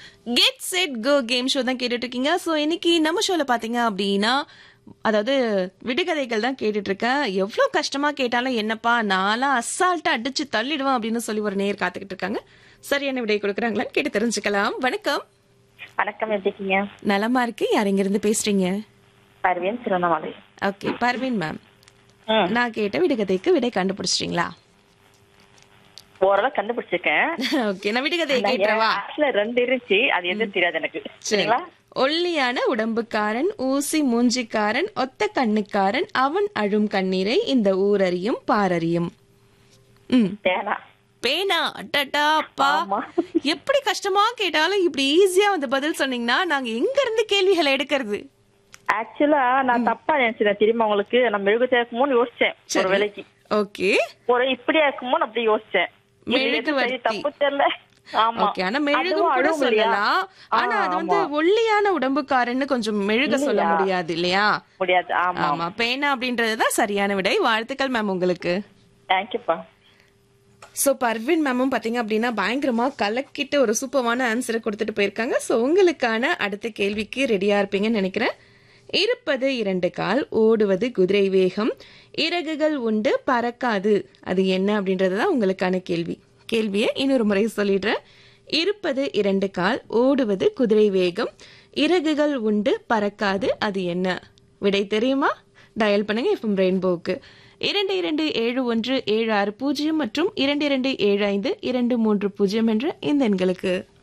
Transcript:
Get set go game show தான் கேட்டுட்டு இருக்கீங்க ஸோ இன்னைக்கு நம்ம ஷோல பாத்தீங்க அப்படின்னா அதாவது விடுகதைகள் தான் கேட்டுட்டு இருக்கேன் எவ்வளோ கஷ்டமா கேட்டாலும் என்னப்பா நான்லாம் அசால்ட்டா அடிச்சு தள்ளிடுவேன் அப்படின்னு சொல்லி ஒரு நேர் காத்துக்கிட்டு இருக்காங்க சரியான விடை கொடுக்குறாங்களான்னு கேட்டு தெரிஞ்சுக்கலாம் வணக்கம் வணக்கம் எப்படி இருக்கீங்க நலமா இருக்கு யார் இங்க இருந்து பேசுறீங்க பர்வீன் திருவண்ணாமலை ஓகே பர்வீன் மேம் ம் நான் கேட்ட விடுகதைக்கு விடை கண்டுபிடிச்சிட்டீங்களா ஓரளவு கண்டுபிடிச்சிருக்கேன் ஓகே நான் விடுகதையை கேட்டுறவா ஆக்சுவலா ரெண்டு இருந்துச்சு அது எதுவும் தெரியாது எனக்கு சரிங்களா ஒல்லியான உடம்புக்காரன் ஊசி மூஞ்சிக்காரன் ஒத்த கண்ணுக்காரன் அவன் அழும் கண்ணீரை இந்த ஊரறியும் பாரறியும் ம் பேனா பேனா அட்டட்டா அப்பா ஆமா. எப்படி கஷ்டமா கேட்டாலும் இப்படி ஈஸியா வந்து பதில் சொன்னீங்கன்னா நாங்க எங்க இருந்து கேள்விகளை எடுக்கிறது ஆக்சுவலா நான் தப்பா நினைச்சிட்டேன் தெரியுமா உங்களுக்கு நான் மெழுகுத்தே இருக்குமோன்னு யோசிச்சேன் ஒரு வேலைக்கு ஓகே ஒரு இப்படியா இருக்குமோன்னு அப்படி யோசிச்சேன் இது எது சரி, மெழுகுவர்த்தி. தப்பு தெரியல ஆமா ஓகே ஆனா மெழுகும் அதுவும் கூட அழுவும் இல்லையா? சொல்லலாம் ஆனா ஆ, அது வந்து ஆமா. ஒல்லியான உடம்புக்காரன்னு கொஞ்சம் மெழுக சொல்ல இல்லையா? முடியாது இல்லையா முடியாது ஆமா ஆமா பேனா அப்படின்றதுதான் சரியான விடை வாழ்த்துக்கள் மேம் உங்களுக்கு தேங்க்யூப்பா ஸோ பர்வின் மேமும் பார்த்தீங்க அப்படின்னா பயங்கரமா கலக்கிட்டு ஒரு சூப்பரான ஆன்சரை கொடுத்துட்டு போயிருக்காங்க ஸோ உங்களுக்கான அடுத்த கேள்விக்கு ரெடியா இருப்பீங்கன்னு நினைக்கிறேன் இருப்பது இரண்டு கால் ஓடுவது குதிரை வேகம் இறகுகள் உண்டு பறக்காது அது என்ன அப்படின்றது தான் உங்களுக்கான கேள்வி கேள்வியை இன்னொரு முறை சொல்லிடுறேன் இருப்பது இரண்டு கால் ஓடுவது குதிரை வேகம் இறகுகள் உண்டு பறக்காது அது என்ன விடை தெரியுமா டயல் பண்ணுங்க எஃப்எம் ரெயின்போவுக்கு இரண்டு இரண்டு ஏழு ஒன்று ஏழு ஆறு பூஜ்ஜியம் மற்றும் இரண்டு இரண்டு ஏழு ஐந்து இரண்டு மூன்று பூஜ்ஜியம் என்ற இந்த எண்களுக்கு